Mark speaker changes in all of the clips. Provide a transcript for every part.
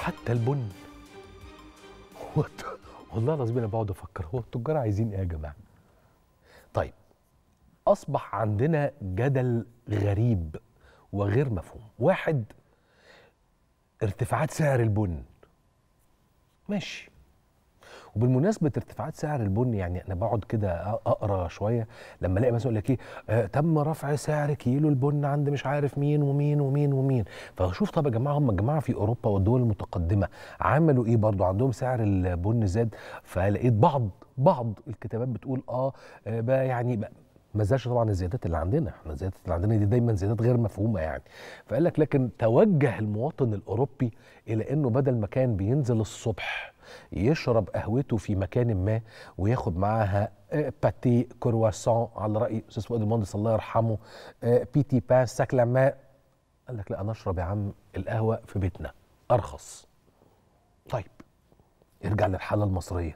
Speaker 1: حتى البن هو الت- والله العظيم انا بقعد افكر هو التجار عايزين ايه يا جماعه طيب اصبح عندنا جدل غريب وغير مفهوم واحد ارتفاعات سعر البن ماشي وبالمناسبة ارتفاعات سعر البن يعني أنا بقعد كده أ- أقرأ شوية لما ألاقي مثلا يقول لك إيه آه تم رفع سعر كيلو البن عند مش عارف مين ومين ومين ومين فشوف طب يا جماعة هم الجماعة في أوروبا والدول المتقدمة عملوا إيه برضو عندهم سعر البن زاد فلقيت بعض بعض الكتابات بتقول آه آه، بقى يعني بقى ما زالش طبعا الزيادات اللي عندنا احنا الزيادات اللي عندنا دي دايما زيادات غير مفهومه يعني فقال لك لكن توجه المواطن الاوروبي الى انه بدل ما كان بينزل الصبح يشرب قهوته في مكان ما وياخد معاها آه، باتي كرواسون على راي استاذ فؤاد المهندس الله يرحمه آه، بيتي بان ساكلا ماء قال لك لا انا اشرب يا عم القهوه في بيتنا ارخص طيب ارجع للحاله المصريه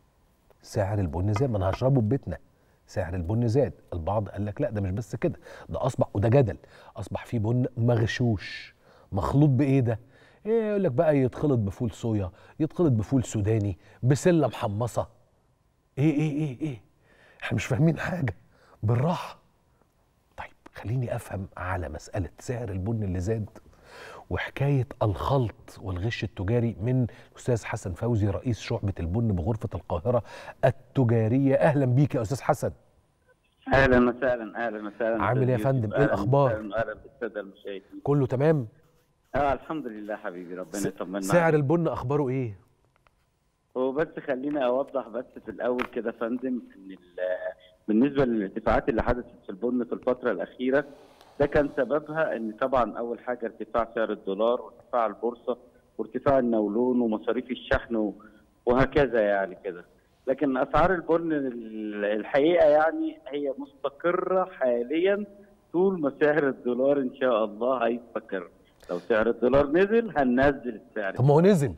Speaker 1: سعر البن زاد ما انا هشربه في بيتنا سعر البن زاد البعض قال لك لا ده مش بس كده ده اصبح وده جدل اصبح في بن مغشوش مخلوط بايه ده إيه يقول لك بقى يتخلط بفول صويا يتخلط بفول سوداني بسله محمصه ايه ايه ايه ايه احنا مش فاهمين حاجه بالراحه طيب خليني افهم على مساله سعر البن اللي زاد وحكايه الخلط والغش التجاري من الاستاذ حسن فوزي رئيس شعبه البن بغرفه القاهره التجاريه اهلا بيك يا استاذ حسن
Speaker 2: اهلا وسهلا اهلا وسهلا
Speaker 1: عامل ايه يا
Speaker 2: أستاذ
Speaker 1: فندم؟
Speaker 2: يوسف.
Speaker 1: إيه
Speaker 2: أهلاً
Speaker 1: الأخبار؟
Speaker 2: وسهلاً واهلا بالساده المشاهدين
Speaker 1: كله تمام
Speaker 2: اه الحمد لله حبيبي ربنا يطمنا
Speaker 1: سعر
Speaker 2: عليك.
Speaker 1: البن اخباره ايه
Speaker 2: هو بس خليني اوضح بس في الاول كده يا فندم ان ال- بالنسبه للارتفاعات اللي حدثت في البن في الفتره الاخيره ده كان سببها ان طبعا اول حاجه ارتفاع سعر الدولار وارتفاع البورصه وارتفاع النولون ومصاريف الشحن و- وهكذا يعني كده لكن اسعار البن ال- الحقيقه يعني هي مستقره حاليا طول ما سعر الدولار ان شاء الله هيستقر لو سعر الدولار نزل هننزل السعر
Speaker 1: طب ما هو نزل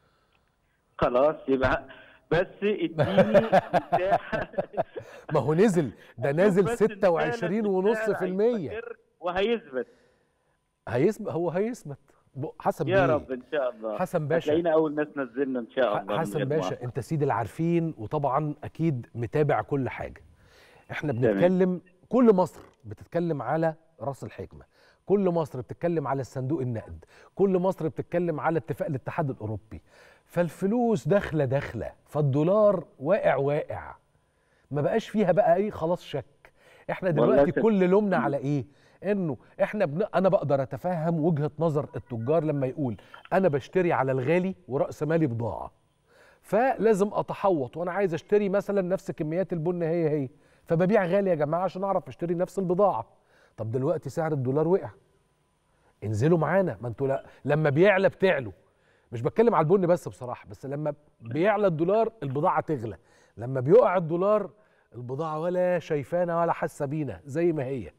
Speaker 2: خلاص يبقى بس اديني مساحه
Speaker 1: ما هو نزل ده نازل
Speaker 2: بس إن
Speaker 1: 26 ونص
Speaker 2: فعلاً
Speaker 1: في المية
Speaker 2: هيستقر وهيثبت
Speaker 1: هيثبت هو هيثبت ب- حسن
Speaker 2: يا
Speaker 1: بيه
Speaker 2: رب ان شاء الله
Speaker 1: حسن باشا
Speaker 2: هتلاقينا اول ناس نزلنا ان شاء الله من
Speaker 1: حسن
Speaker 2: غير
Speaker 1: باشا
Speaker 2: مؤاخذة.
Speaker 1: انت سيد العارفين وطبعا اكيد متابع كل حاجه احنا
Speaker 2: تمام.
Speaker 1: بنتكلم كل مصر بتتكلم على راس الحكمه كل مصر بتتكلم على الصندوق النقد كل مصر بتتكلم على اتفاق الاتحاد الاوروبي فالفلوس داخله داخله فالدولار واقع واقع ما بقاش فيها بقى ايه خلاص شك احنا
Speaker 2: والله
Speaker 1: دلوقتي
Speaker 2: ت-
Speaker 1: كل لومنا على ايه انه احنا بن... انا بقدر اتفهم وجهه نظر التجار لما يقول انا بشتري على الغالي وراس مالي بضاعه فلازم اتحوط وانا عايز اشتري مثلا نفس كميات البن هي هي فببيع غالي يا جماعه عشان اعرف اشتري نفس البضاعه طب دلوقتي سعر الدولار وقع انزلوا معانا ما انتوا لا لما بيعلى بتعلوا مش بتكلم على البن بس بصراحه بس لما بيعلى الدولار البضاعه تغلى لما بيقع الدولار البضاعه ولا شايفانا ولا حاسه بينا زي ما هي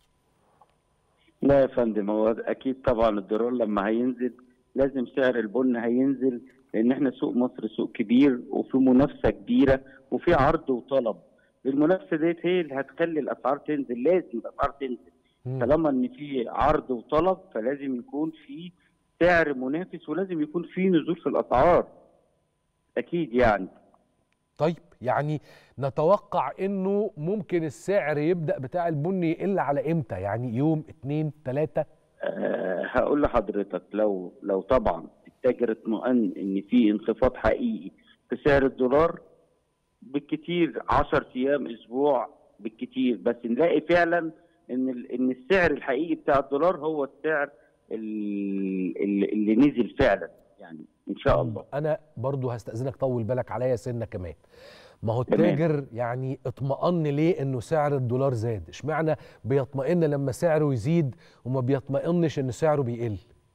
Speaker 2: لا يا فندم هو اكيد طبعا الدولار لما هينزل لازم سعر البن هينزل لان احنا سوق مصر سوق كبير وفي منافسه كبيره وفي عرض وطلب المنافسه ديت هي اللي هتخلي الاسعار تنزل لازم الاسعار تنزل
Speaker 1: مم.
Speaker 2: طالما ان في عرض وطلب فلازم يكون في سعر منافس ولازم يكون في نزول في الاسعار اكيد يعني
Speaker 1: طيب يعني نتوقع انه ممكن السعر يبدا بتاع البن يقل على امتى يعني يوم اتنين تلاته
Speaker 2: أه هقول لحضرتك لو لو طبعا التاجر اطمئن ان في انخفاض حقيقي في سعر الدولار بالكتير 10 ايام اسبوع بالكتير بس نلاقي فعلا ان ال- ان السعر الحقيقي بتاع الدولار هو السعر ال- اللي, اللي نزل فعلا يعني ان شاء الله
Speaker 1: انا برضو هستاذنك طول بالك عليا سنه كمان ما هو
Speaker 2: تمام.
Speaker 1: التاجر يعني اطمئن ليه انه سعر الدولار زاد اشمعنى بيطمئن لما سعره يزيد وما بيطمئنش ان سعره بيقل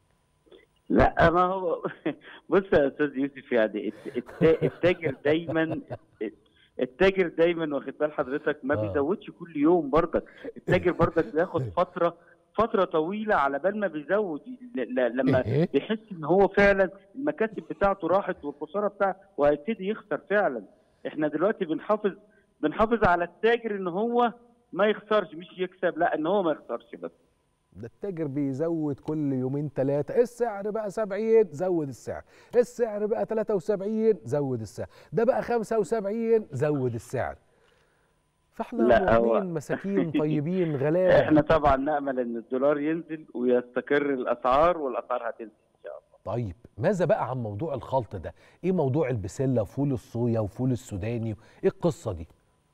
Speaker 2: لا ما هو بص يا استاذ يوسف يعني الت- الت- التاجر دايما التاجر دايما واخد بال حضرتك ما
Speaker 1: آه.
Speaker 2: بيزودش كل يوم برضك التاجر برضك بياخد فتره فتره طويله على بال ما بيزود ل- ل- لما
Speaker 1: إيه؟
Speaker 2: بيحس ان هو فعلا المكاسب بتاعته راحت والخساره بتاعته وهيبتدي يخسر فعلا احنا دلوقتي بنحافظ بنحافظ على التاجر ان هو ما يخسرش مش يكسب لا ان هو ما يخسرش بس
Speaker 1: ده التاجر بيزود كل يومين ثلاثة السعر بقى 70 زود السعر السعر بقى 73 زود السعر ده بقى 75 زود السعر فاحنا
Speaker 2: لا، هو-
Speaker 1: مواطنين مساكين طيبين غلابة
Speaker 2: احنا طبعا نامل ان الدولار ينزل ويستقر الاسعار والاسعار هتنزل ان شاء الله
Speaker 1: طيب ماذا بقى عن موضوع الخلط ده ايه موضوع البسلة وفول الصويا وفول السوداني ايه القصة دي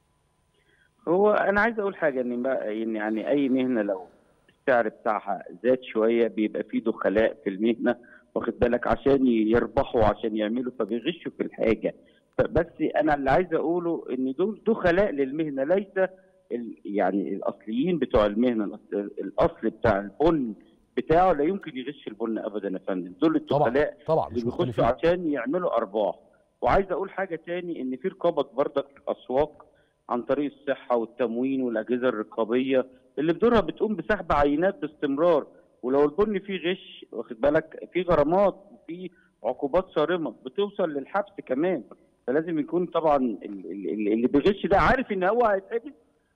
Speaker 2: هو انا عايز اقول حاجه ان بقى ان يعني اي مهنه لو السعر بتاعها زاد شويه بيبقى فيه دخلاء في المهنه واخد بالك عشان يربحوا عشان يعملوا فبيغشوا في الحاجه بس انا اللي عايز اقوله ان دول دخلاء للمهنه ليس ال يعني الاصليين بتوع المهنه الأصل- الاصل بتاع البن بتاعه لا يمكن يغش البن ابدا يا فندم دول
Speaker 1: طبعا
Speaker 2: الدخلاء
Speaker 1: طبعا
Speaker 2: اللي
Speaker 1: مش
Speaker 2: بيخشوا
Speaker 1: مختلفين
Speaker 2: عشان يعملوا ارباح وعايز اقول حاجه تاني ان في رقابه برضك في الاسواق عن طريق الصحه والتموين والاجهزه الرقابيه اللي بدورها بتقوم بسحب عينات باستمرار ولو البن فيه غش واخد بالك في غرامات وفي عقوبات صارمه بتوصل للحبس كمان فلازم يكون طبعا ال- ال- اللي بيغش ده عارف ان هو هيتحبس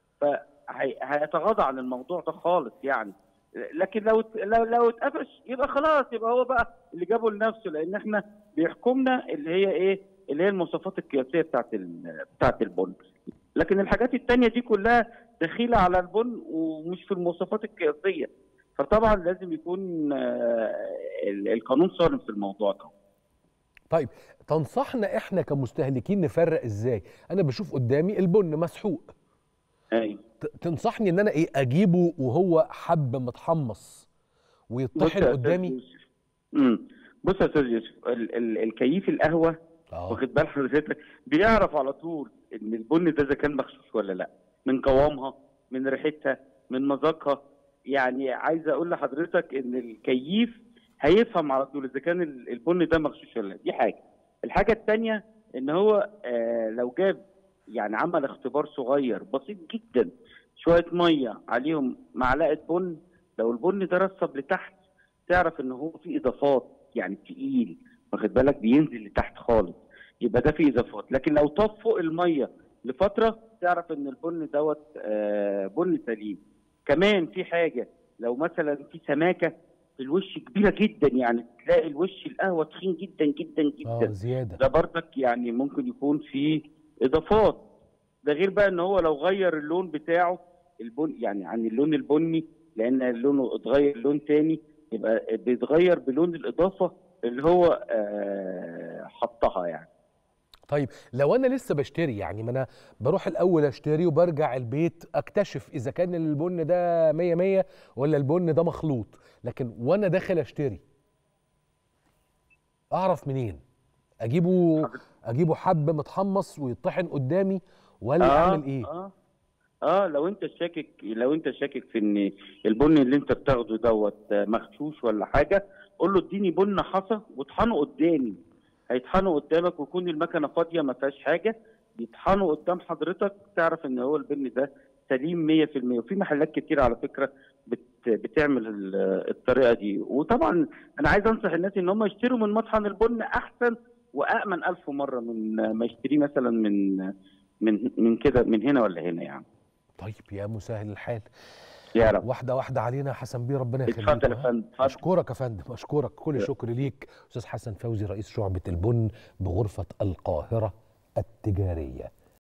Speaker 2: فهيتغاضى عن الموضوع ده خالص يعني لكن لو لو لو اتقفش يبقى خلاص يبقى هو بقى اللي جابه لنفسه لان احنا بيحكمنا اللي هي ايه اللي هي المواصفات القياسيه بتاعت ال- بتاعت البن لكن الحاجات التانية دي كلها دخيله على البن ومش في المواصفات القياسيه فطبعا لازم يكون آه، ال- القانون صارم في الموضوع ده
Speaker 1: طيب تنصحنا احنا كمستهلكين نفرق ازاي انا بشوف قدامي البن مسحوق
Speaker 2: ايوه
Speaker 1: ت- تنصحني ان انا ايه اجيبه وهو حب متحمص
Speaker 2: بص
Speaker 1: ويطحن
Speaker 2: يا أستاذ
Speaker 1: قدامي
Speaker 2: يوسف. امم بص يا استاذ يوسف ال- ال- الكيف القهوه
Speaker 1: اه
Speaker 2: واخد بال حضرتك بيعرف على طول ان البن ده اذا كان مغشوش ولا لا من قوامها من ريحتها من مذاقها يعني عايز اقول لحضرتك ان الكيف هيفهم على طول اذا كان ال- البن ده مغشوش ولا لا دي حاجه الحاجه الثانيه ان هو آه لو جاب يعني عمل اختبار صغير بسيط جدا شويه ميه عليهم معلقه بن لو البن ده رصب لتحت تعرف ان هو فيه اضافات يعني تقيل واخد بالك بينزل لتحت خالص يبقى ده فيه اضافات لكن لو طاف فوق الميه لفتره تعرف ان البن دوت آه، بن سليم كمان في حاجه لو مثلا في سماكه في الوش كبيره جدا يعني تلاقي الوش القهوه تخين جدا جدا
Speaker 1: اه
Speaker 2: جدا
Speaker 1: زياده
Speaker 2: ده برضك يعني ممكن يكون فيه اضافات ده غير بقى ان هو لو غير اللون بتاعه البن يعني عن اللون البني لان لونه اتغير لون تاني يبقى بيتغير بلون الاضافه اللي هو آه، حطها يعني
Speaker 1: طيب لو انا لسه بشتري يعني ما انا بروح الاول اشتري وبرجع البيت اكتشف اذا كان البن ده 100 100 ولا البن ده مخلوط لكن وانا داخل اشتري اعرف منين اجيبه اجيبه حب متحمص ويطحن قدامي ولا اعمل ايه
Speaker 2: اه اه لو انت شاكك لو انت شاكك في ان البن اللي انت بتاخده دوت مغشوش ولا حاجه قول له اديني بن حصى واطحنه قدامي هيطحنه قدامك ويكون المكنه فاضيه ما فيهاش حاجه يطحنه قدام حضرتك تعرف ان هو البن ده سليم 100% وفي محلات كتير على فكره بت بتعمل ال- الطريقه دي وطبعا انا عايز انصح الناس ان هم يشتروا من مطحن البن احسن وامن ألف مره من ما يشتريه مثلا من من من كده من هنا ولا هنا يعني
Speaker 1: طيب يا مسهل الحال
Speaker 2: يا رب
Speaker 1: واحده واحده علينا يا حسن بيه ربنا يخليك
Speaker 2: اتفضل يا
Speaker 1: ها؟
Speaker 2: فندم اتفضل
Speaker 1: اشكرك يا فندم اشكرك كل شكر ليك استاذ حسن فوزي رئيس شعبه البن بغرفه القاهره التجاريه